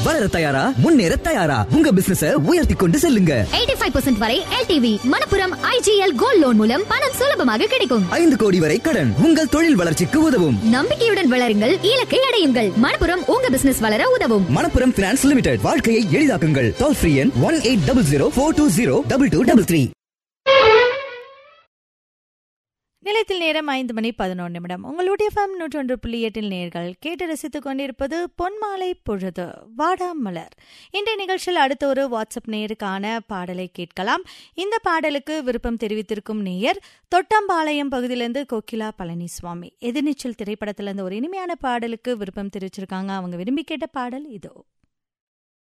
வளர தயாரா முன்னேற தயாரா உங்க பிசினஸ உயர்த்தி கொண்டு செல்லுங்க எயிட்டி ஃபைவ் பர்சன்ட் வரை LTV Manappuram IGL gold loan மூலம் பணம் சுலபமாக கிடைக்கும் ஐந்து கோடி வரை கடன் உங்கள் தொழில் வளர்ச்சிக்கு உதவும் நம்பிக்கையுடன் வளருங்கள் இலக்கை அடையுங்கள் மணப்புரம் உங்க பிசினஸ் வளர உதவும் மணப்புரம் பினான்ஸ் லிமிடெட் வாழ்க்கையை எளிதாக்குங்கள் டோல் ஃப்ரீ எண் one eight double zero four two zero double two double three நிலையத்தில் நேரம் ஐந்து மணி பதினொன்று நிமிடம் உங்களுடைய ஃபேம் நூற்றொன்று புள்ளி எட்டில் நேர்கள் கேட்டு ரசித்துக் கொண்டிருப்பது பொன்மாலை பொழுது வாடாமலர் இன்றைய நிகழ்ச்சியில் அடுத்த ஒரு வாட்ஸ்அப் நேருக்கான பாடலை கேட்கலாம் இந்த பாடலுக்கு விருப்பம் தெரிவித்திருக்கும் நேயர் தொட்டம்பாளையம் பகுதியிலிருந்து கோகிலா பழனிசுவாமி எதிர்நீச்சல் திரைப்படத்திலிருந்து ஒரு இனிமையான பாடலுக்கு விருப்பம் தெரிவிச்சிருக்காங்க அவங்க விரும்பி கேட்ட பாடல் இதோ